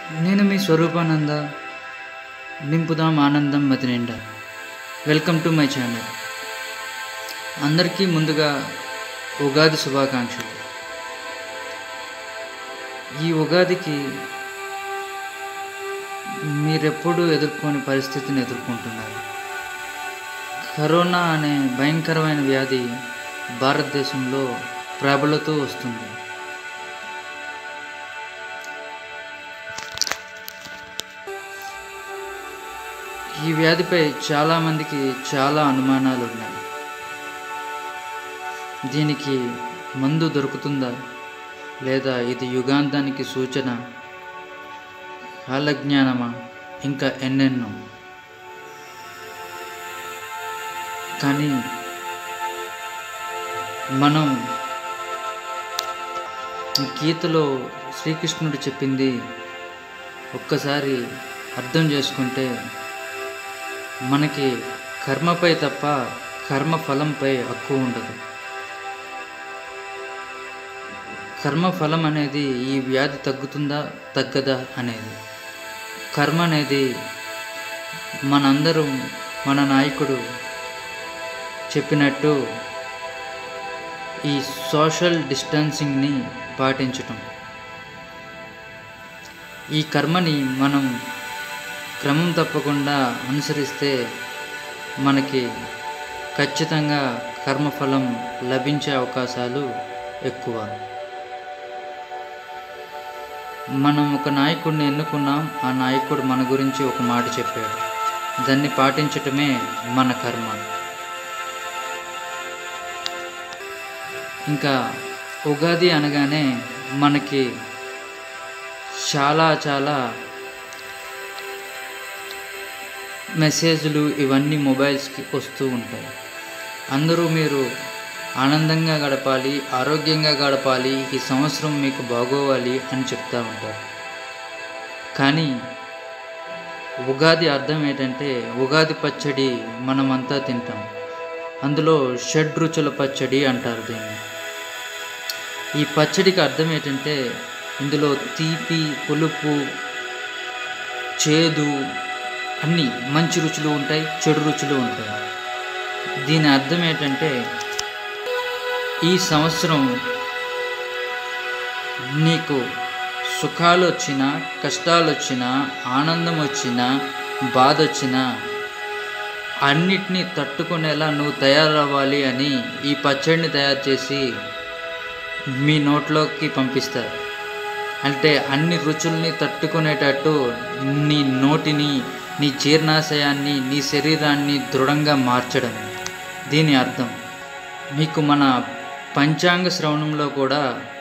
నేను మీ స్వరూపానంద నింపుదాం ఆనందం మతి నిండా వెల్కమ్ టు మై ఛానల్ అందరికీ ముందుగా ఉగాది శుభాకాంక్షలు ఈ ఉగాదికి మీరెప్పుడు ఎదుర్కొని పరిస్థితిని ఎదుర్కొంటున్నారు కరోనా అనే భయంకరమైన వ్యాధి భారతదేశంలో ప్రబలుతూ వస్తుంది ఈ వ్యాధిపై చాలామందికి చాలా అనుమానాలు ఉన్నాయి దీనికి మందు దొరుకుతుందా లేదా ఇది యుగాంతానికి సూచన కాలజ్ఞానమా ఇంకా ఎన్నెన్నో కానీ మనం గీతలో శ్రీకృష్ణుడు చెప్పింది ఒక్కసారి అర్థం చేసుకుంటే మనకి కర్మపై తప్ప కర్మ ఫలంపై హక్కు ఉండదు కర్మ ఫలం అనేది ఈ వ్యాధి తగ్గుతుందా తగ్గదా అనేది కర్మ అనేది మనందరూ మన నాయకుడు చెప్పినట్టు ఈ సోషల్ డిస్టెన్సింగ్ని పాటించటం ఈ కర్మని మనం క్రమం తప్పకుండా అనుసరిస్తే మనకి ఖచ్చితంగా కర్మఫలం లభించే అవకాశాలు ఎక్కువ మనం ఒక నాయకుడిని ఎన్నుకున్నాం ఆ నాయకుడు మన గురించి ఒక మాట చెప్పాడు దాన్ని పాటించటమే మన కర్మ ఇంకా ఉగాది అనగానే మనకి చాలా చాలా మెసేజ్లు ఇవన్నీ మొబైల్స్కి వస్తూ ఉంటాయి అందరూ మీరు ఆనందంగా గడపాలి ఆరోగ్యంగా గడపాలి ఈ సంవత్సరం మీకు బాగోవాలి అని చెప్తూ ఉంటారు కానీ ఉగాది అర్థం ఏంటంటే ఉగాది పచ్చడి మనమంతా తింటాం అందులో షడ్ రుచుల పచ్చడి అంటారు దీన్ని ఈ పచ్చడికి అర్థం ఏంటంటే ఇందులో తీపి పులుపు చేదు అన్నీ మంచి రుచులు ఉంటాయి చెడు రుచులు ఉంటాయి దీని అర్థం ఏంటంటే ఈ సంవత్సరం నీకు సుఖాలు వచ్చినా కష్టాలు వచ్చినా ఆనందం వచ్చినా బాధ వచ్చినా అన్నిటినీ తట్టుకునేలా నువ్వు తయారవ్వాలి అని ఈ పచ్చడిని తయారు చేసి మీ నోట్లోకి పంపిస్తారు అంటే అన్ని రుచుల్ని తట్టుకునేటట్టు నీ నోటిని నీ జీర్ణాశయాన్ని నీ శరీరాన్ని దృఢంగా మార్చడం దీని అర్థం మీకు మన పంచాంగ శ్రవణంలో కూడా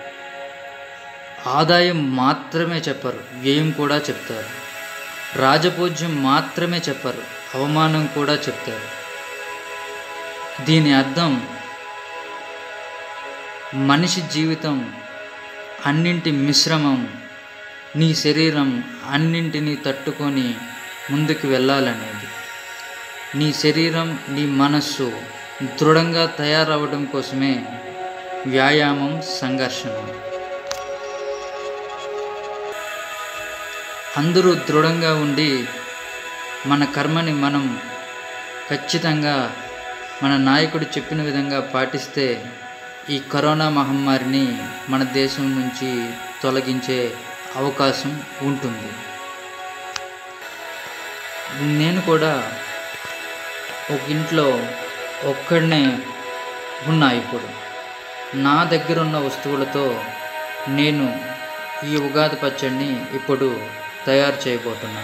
ఆదాయం మాత్రమే చెప్పరు వ్యయం కూడా చెప్తారు రాజపూజ్యం మాత్రమే చెప్పరు అవమానం కూడా చెప్తారు దీని అర్థం మనిషి జీవితం అన్నింటి మిశ్రమం నీ శరీరం అన్నింటినీ తట్టుకొని ముందుకు వెళ్ళాలనేది నీ శరీరం నీ మనస్సు దృఢంగా తయారవడం కోసమే వ్యాయామం సంఘర్షణ అందరూ దృఢంగా ఉండి మన కర్మని మనం ఖచ్చితంగా మన నాయకుడు చెప్పిన విధంగా పాటిస్తే ఈ కరోనా మహమ్మారిని మన దేశం నుంచి తొలగించే అవకాశం ఉంటుంది నేను కూడా ఒక ఇంట్లో ఒక్కడనే ఉన్నా ఇప్పుడు నా దగ్గర ఉన్న వస్తువులతో నేను ఈ ఉగాది పచ్చడిని ఇప్పుడు తయారు చేయబోతున్నా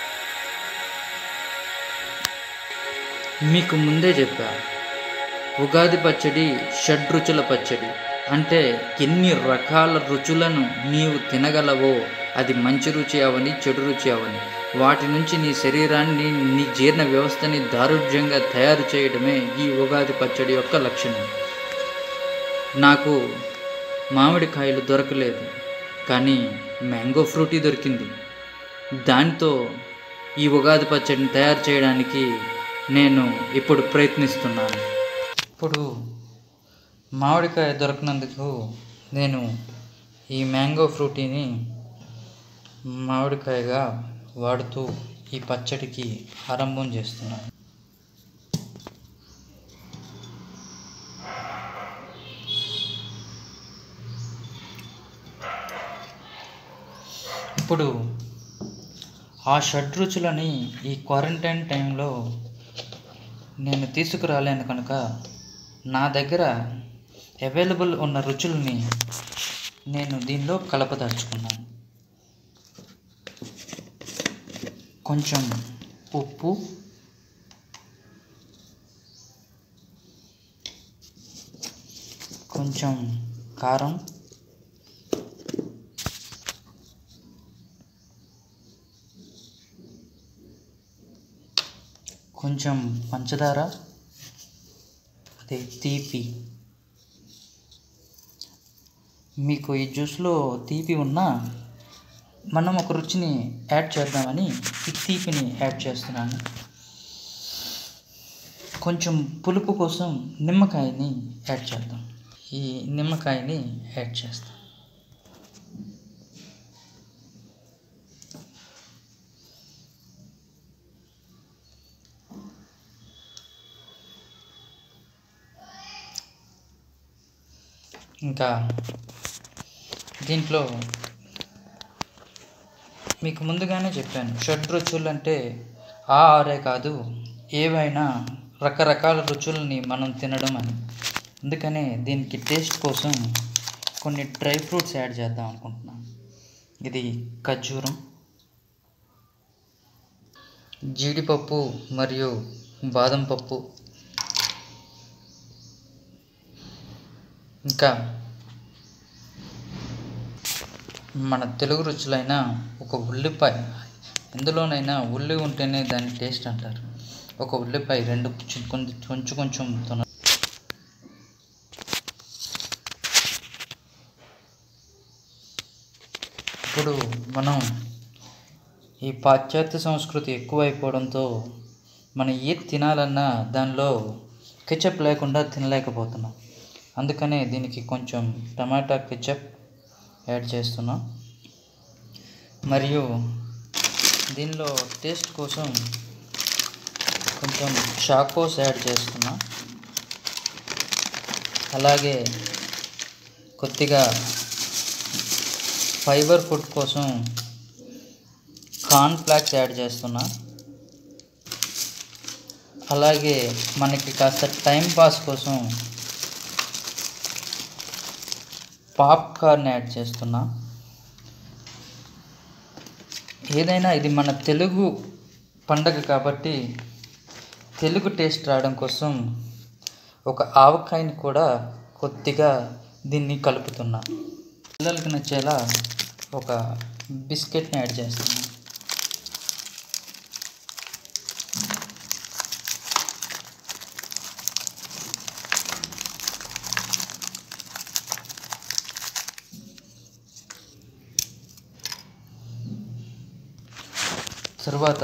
మీకు ముందే చెప్పా ఉగాది పచ్చడి షడ్రుచుల పచ్చడి అంటే ఎన్ని రకాల రుచులను నీవు తినగలవో అది మంచి రుచి అవని చెడు రుచి అవని వాటి నుంచి నీ శరీరాన్ని నీ జీర్ణ వ్యవస్థని దారుఢ్యంగా తయారు చేయడమే ఈ ఉగాది పచ్చడి యొక్క లక్షణం నాకు మామిడికాయలు దొరకలేదు కానీ మ్యాంగో ఫ్రూటీ దొరికింది దాంతో ఈ ఉగాది పచ్చడిని తయారు చేయడానికి నేను ఇప్పుడు ప్రయత్నిస్తున్నాను ఇప్పుడు మామిడికాయ దొరకనందుకు నేను ఈ మ్యాంగో ఫ్రూటీని మామిడికాయగా వాడుతూ ఈ పచ్చడికి ఆరంభం చేస్తున్నాను ఇప్పుడు ఆ షడ్రుచులని ఈ క్వారంటైన్ టైంలో నేను తీసుకురాలేను కనుక నా దగ్గర అవైలబుల్ ఉన్న రుచుల్ని నేను దీనిలో కలపదలుచుకున్నాను కొంచెం ఉప్పు కొంచెం కారం కొంచెం పంచదార అదే తీపి మీకు ఈ జ్యూస్లో తీపి ఉన్నా మనం ఒక రుచిని యాడ్ చేద్దామని ఈ తీపిని యాడ్ చేస్తున్నాను కొంచెం పులుపు కోసం నిమ్మకాయని యాడ్ చేద్దాం ఈ నిమ్మకాయని యాడ్ చేస్తాం ఇంకా దీంట్లో మీకు ముందుగానే చెప్పాను షడ్ రుచులు అంటే ఆ ఆరే కాదు ఏవైనా రకరకాల రుచుల్ని మనం తినడం అని అందుకనే దీనికి టేస్ట్ కోసం కొన్ని డ్రై ఫ్రూట్స్ యాడ్ చేద్దాం అనుకుంటున్నాను ఇది ఖర్జూరం జీడిపప్పు మరియు బాదం పప్పు ఇంకా మన తెలుగు రుచులైన ఒక ఉల్లిపాయ ఎందులోనైనా ఉల్లి ఉంటేనే దాని టేస్ట్ అంటారు ఒక ఉల్లిపాయ రెండు చి- కొంచెం కొంచెం కొంచెం తొన ఇప్పుడు మనం ఈ పాశ్చాత్య సంస్కృతి ఎక్కువైపోవడంతో మనం ఏది తినాలన్నా దానిలో కెచప్ లేకుండా తినలేకపోతున్నాం అందుకనే దీనికి కొంచెం టమాటా కెచప్ యాడ్ చేస్తున్నాం మరియు దీనిలో టేస్ట్ కోసం కొంచెం చాకోస్ యాడ్ చేస్తున్నా అలాగే కొద్దిగా ఫైబర్ ఫుడ్ కోసం కార్న్ ఫ్లాక్స్ యాడ్ చేస్తున్నా అలాగే మనకి కాస్త టైం పాస్ కోసం పాప్కార్న్ యాడ్ చేస్తున్నా ఏదైనా ఇది మన తెలుగు పండగ కాబట్టి తెలుగు టేస్ట్ రావడం కోసం ఒక ఆవకాయని కూడా కొద్దిగా దీన్ని కలుపుతున్నా పిల్లలకి నచ్చేలా ఒక బిస్కెట్ని యాడ్ చేస్తున్నా తరువాత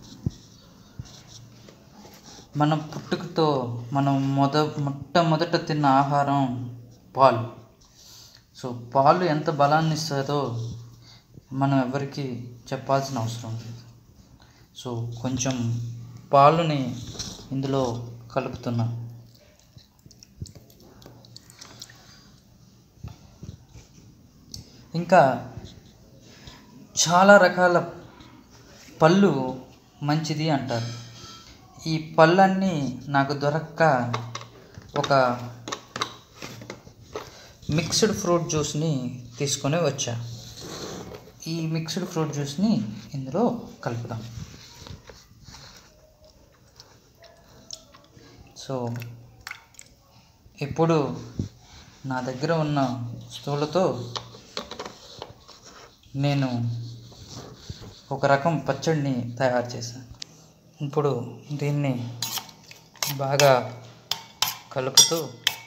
మన పుట్టుకతో మనం మొద మొట్టమొదట తిన్న ఆహారం పాలు సో పాలు ఎంత బలాన్ని ఇస్తుందో మనం ఎవరికి చెప్పాల్సిన అవసరం లేదు సో కొంచెం పాలుని ఇందులో కలుపుతున్నాం ఇంకా చాలా రకాల పళ్ళు మంచిది అంటారు ఈ పళ్ళన్నీ నాకు దొరక్క ఒక మిక్స్డ్ ఫ్రూట్ జ్యూస్ని తీసుకొని వచ్చా ఈ మిక్స్డ్ ఫ్రూట్ జ్యూస్ని ఇందులో కలుపుదాం సో ఇప్పుడు నా దగ్గర ఉన్న వస్తువులతో నేను ఒక రకం పచ్చడిని తయారు చేశాను ఇప్పుడు దీన్ని బాగా కలుపుతూ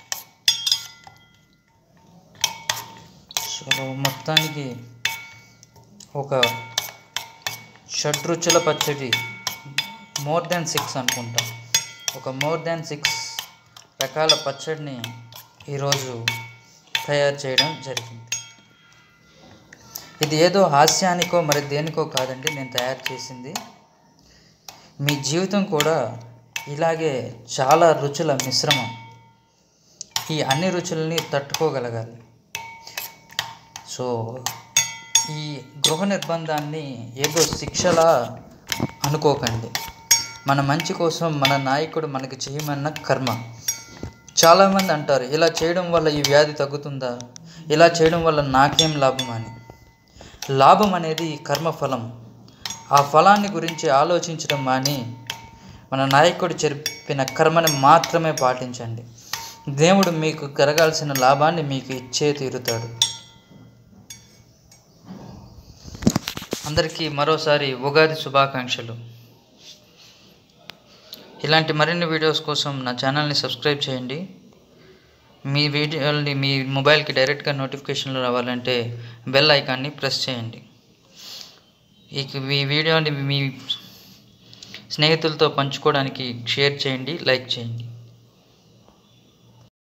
సో మొత్తానికి ఒక షడ్రుచుల పచ్చడి మోర్ దాన్ సిక్స్ అనుకుంటా ఒక మోర్ దాన్ సిక్స్ రకాల పచ్చడిని ఈరోజు తయారు చేయడం జరిగింది ఇది ఏదో హాస్యానికో మరి దేనికో కాదండి నేను తయారు చేసింది మీ జీవితం కూడా ఇలాగే చాలా రుచుల మిశ్రమం ఈ అన్ని రుచులని తట్టుకోగలగాలి సో ఈ గృహ నిర్బంధాన్ని ఏదో శిక్షలా అనుకోకండి మన మంచి కోసం మన నాయకుడు మనకి చేయమన్న కర్మ చాలామంది అంటారు ఇలా చేయడం వల్ల ఈ వ్యాధి తగ్గుతుందా ఇలా చేయడం వల్ల నాకేం లాభం అని లాభం అనేది కర్మఫలం ఆ ఫలాన్ని గురించి ఆలోచించడం మాని మన నాయకుడు చెప్పిన కర్మని మాత్రమే పాటించండి దేవుడు మీకు కరగాల్సిన లాభాన్ని మీకు ఇచ్చే తీరుతాడు అందరికీ మరోసారి ఉగాది శుభాకాంక్షలు ఇలాంటి మరిన్ని వీడియోస్ కోసం నా ఛానల్ని సబ్స్క్రైబ్ చేయండి మీ వీడియోని మీ మొబైల్కి డైరెక్ట్గా నోటిఫికేషన్లు రావాలంటే బెల్ ఐకాన్ని ప్రెస్ చేయండి ఈ ఈ వీడియోని మీ స్నేహితులతో పంచుకోవడానికి షేర్ చేయండి లైక్ చేయండి